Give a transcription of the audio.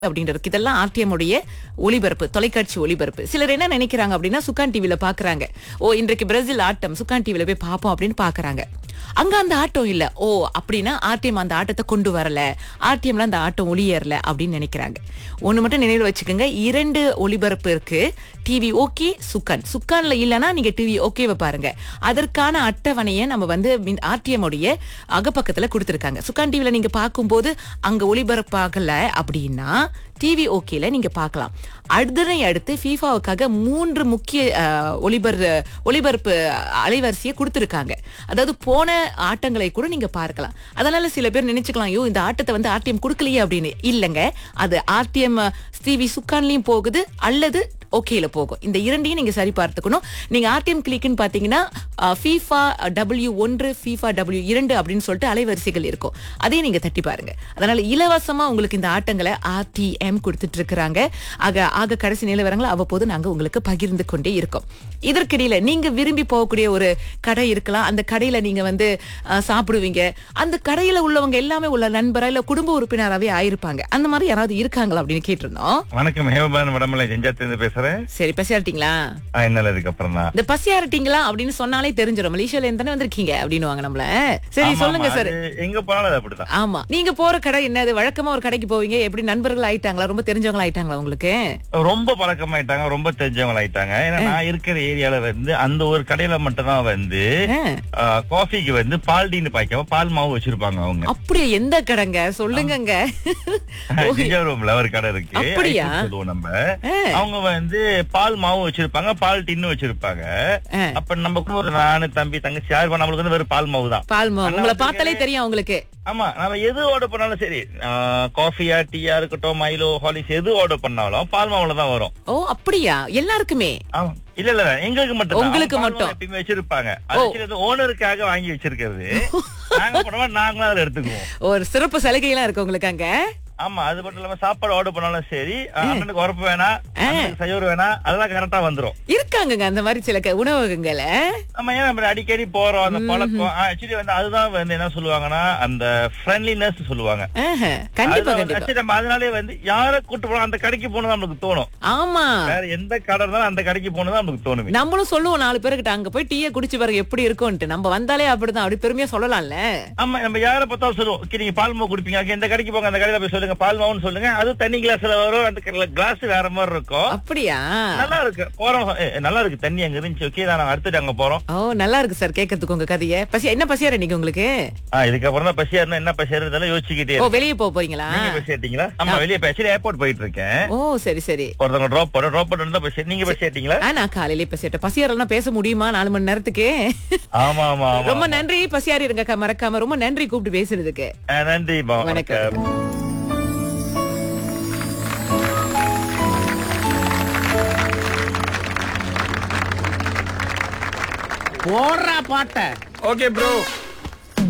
அப்படின்றது இதெல்லாம் ஆர்டிஎம் உடைய ஒளிபரப்பு தொலைக்காட்சி ஒளிபரப்பு சிலர் என்ன நினைக்கிறாங்க அப்படின்னா சுக்கான் டிவில பாக்குறாங்க ஓ இன்றைக்கு பிரேசில் ஆட்டம் சுக்கான் டிவில போய் பார்ப்போம் அப்படின்னு பாக்குறாங்க அங்க அந்த ஆட்டம் இல்ல ஓ அப்படின்னா ஆர்டிஎம் அந்த ஆட்டத்தை கொண்டு வரல ஆர்டிஎம்ல அந்த ஆட்டம் ஒளியேறல அப்படின்னு நினைக்கிறாங்க ஒண்ணு மட்டும் நினைவில் வச்சுக்கோங்க இரண்டு ஒளிபரப்பு இருக்கு டிவி ஓகே சுக்கான் சுக்கான்ல இல்லனா நீங்க டிவி ஓகேவை பாருங்க அதற்கான அட்டவணையை நம்ம வந்து ஆர்டிஎம் உடைய அகப்பக்கத்துல கொடுத்திருக்காங்க சுக்கான் டிவில நீங்க பார்க்கும்போது அங்க ஒளிபரப்பாகல அப்படின்னா டிவி ஓகேல நீங்க பார்க்கலாம் அதனை அடுத்து ஃபீஃபாவுக்காக மூன்று முக்கிய அஹ், ஒளிபர் ஒளிபரப்பு அலைவரிசையை கொடுத்திருக்காங்க அதாவது போன ஆட்டங்களை கூட நீங்க பார்க்கலாம் அதனால சில பேர் நினைச்சுக்கலாம் ஐயோ இந்த ஆட்டத்தை வந்து ஆர்டிஎம் கொடுக்கலையே அப்படின்னு இல்லைங்க அது ஆர்டிஎம் டிவி சுக்கான்லயும் போகுது அல்லது ஓகேல போகும் இந்த இரண்டையும் நீங்க சரி பார்த்துக்கணும் நீங்க ஆர்டிஎம் கிளிக்னு பாத்தீங்கன்னா ஃபீஃபா டபிள்யூ ஒன்று ஃபீஃபா டபிள்யூ இரண்டு அப்படின்னு சொல்லிட்டு அலைவரிசைகள் இருக்கும் அதையும் நீங்க தட்டி பாருங்க அதனால இலவசமா உங்களுக்கு இந்த ஆட்டங்களை ஆர்டிஎம் கொடுத்துட்டு இருக்கிறாங்க ஆக ஆக கடைசி நிலவரங்களை அவ்வப்போது நாங்க உங்களுக்கு பகிர்ந்து கொண்டே இருக்கோம் இதற்கிடையில நீங்க விரும்பி போகக்கூடிய ஒரு கடை இருக்கலாம் அந்த கடையில நீங்க வந்து அஹ், சாப்பிடுவீங்க அந்த கடையில உள்ளவங்க எல்லாமே உள்ள நண்பரா இல்ல குடும்ப உறுப்பினராவே ஆயிருப்பாங்க அந்த மாதிரி யாராவது இருக்காங்களா அப்படின்னு கேட்டிருந்தோம் வணக்கம் ஹேமபான் வடமலை ஜெஞ்சாத்திலிருந்து பேசுறேன் சரி பசியாட்டிங்களா ஆ, என்ன இதுக்கப்புறம் தான் இந்த பசியாரட்டிங்களா அப்படின்னு சொன்னாலே தெரிஞ்சிடும் மலேசியால இருந்து தானே வந்திருக்கீங்க அப்படின்னு நம்மள சரி ஆமா, சொல்லுங்க ஆமா, சார் அது எங்க போனாலும் அது அப்படிதான் ஆமா நீங்க போற கடை என்னது வழக்கமா ஒரு கடைக்கு போவீங்க எப்படி நண்பர்கள் ஆயிட்டாங்களா ரொம்ப தெரிஞ்சவங்களா ஆயிட்டாங்களா உங்களுக்கு ரொம்ப பழக்கமாயிட்டாங்க ரொம்ப தெரிஞ்சவங்க ஆயிட்டாங்க ஏன்னா நான் இருக்கிற ஏரியால வந்து அந்த ஒரு கடையில மட்டும் தான் வந்து ஆ, காஃபிக்கு வந்து பால் டீன்னு பாய்க்காம பால் மாவு வச்சிருப்பாங்க அவங்க அப்படியா எந்த கடைங்க சொல்லுங்கங்க ஜிஞ்சர் ரூம்ல ஒரு கடை இருக்கு அப்படியா? ஐஸ்கிரீம் சொல்லுவோம் நம்ம ஆ. அவங்க வந்து பால் மாவு வச்சிருப்பாங்க பால் டின்னு வச்சிருப்பாங்க ஆ. அப்ப நம்ம கூட ஒரு நானு தம்பி தங்கச்சி யாரு நம்மளுக்கு வந்து வெறும் பால் மாவு தான் பால் மாவு நல்லா உங்களை வச்சிருக்கேன். பார்த்தாலே தெரியும் உங்களுக்கு ஆமா நம்ம எது ஆர்டர் பண்ணாலும் சரி காஃபியா டீயா இருக்கட்டும் மைலோ ஹாலிஸ் எது ஆர்டர் பண்ணாலும் பால் மாவுல தான் வரும் ஓ அப்படியா எல்லாருக்குமே ஆமா இல்ல இல்ல எங்களுக்கு மட்டும் உங்களுக்கு மட்டும். எப்பயுமே வச்சிருப்பாங்க அது ஓனருக்காக வாங்கி வச்சிருக்கிறது நாங்க பண்ணுவா நாங்களும் அதுல எடுத்துக்குவோம் ஒரு சிறப்பு சலுகை எல்லாம் இருக்கு உங்களுக்கு அங்க ஆமா அது மட்டும் இல்லாம சாப்பாடு ஆர்டர் பண்ணாலும் சரி அண்ணனுக்கு உரப்பு வேணாம் அண்ணனுக்கு சைவர் வேணாம் அதெல்லாம் கரெக்டா வந்துரும் இருக்காங்கங்க அந்த மாதிரி சில க- உணவகங்களை நம்ம ஏன் நம்ம அடிக்கடி போறோம் அந்த பழக்கம் ஆக்சுவலி வந்து அதுதான் வந்து என்ன சொல்லுவாங்கன்னா அந்த ஃப்ரெண்ட்லினஸ் சொல்லுவாங்க ஆஹா, கண்டிப்பா அதுதான் கண்டிப்பா actually நம்ம அதனாலே வந்து யார கூட்டு போனோம் அந்த கடைக்கு போனது நமக்கு தோணும் ஆமா வேற எந்த கடை இருந்தாலும் அந்த கடைக்கு போனது நமக்கு தோணுமே நம்மளும் சொல்லுவோம் நாலு பேருக்கிட்ட அங்க போய் டீயை குடிச்சு பாருங்க எப்படி இருக்கும்ட்டு நம்ம வந்தாலே அப்படிதான் அப்படி பெருமையா சொல்லலாம்ல ஆமா நம்ம யார பார்த்தாலும் சொல்லுவோம் "Okay, நீங்க பால் மாவு குடிப்பீங்க Okay, இந்த கடைக்கு போங்க அந்த கடையில போய் சொல்லுங்க பால் மாவுன்னு சொல்லுங்க அது தண்ணி கிளாஸ்ல வரும் அந்த கிளாஸ் வேற மாதிரி இருக்கும் அப்படியா நல்லா இருக்கு போறோம் "ஏ, நல்லா இருக்கு தண்ணி அங்க இருந்துச்சு ஓகே நான் அடுத்துட்டு அங்க போறோம் ஓ நல்லா இருக்கு சார் கேட்கறதுக்கு உங்க கதைய பசி என்ன பசியார இன்னைக்கு உங்களுக்கு ஆ, இதுக்கப்புறம் தான் பசியா இருந்தா என்ன பசியா இருந்தாலும் யோசிச்சுக்கிட்டே ஓ இருக்கேன். வெளியே போக போறீங்களா நீங்க பசி ஏட்டீங்களா ஆமா வெளியே பேசி ஏர்போர்ட் போயிட்டு இருக்கேன் ஓ சரி சரி ஒருத்தவங்க ட்ராப் பண்ண ட்ராப் பண்ணி தான் பசி நீங்க பசி ஏட்டீங்களா ஆ நான் காலையிலே பசியாட்ட பசியாரெல்லாம் பேச முடியுமா நாலு மணி நேரத்துக்கு ஆமா ஆமா ஆமா ரொம்ப நன்றி பசியாரி இருங்க மறக்காம ரொம்ப நன்றி கூப்பிட்டு பேசுறதுக்கு ஆ, நன்றி பா, வணக்கம். வணக்கம் போடுறா பாட்ட ஓகே ப்ரோ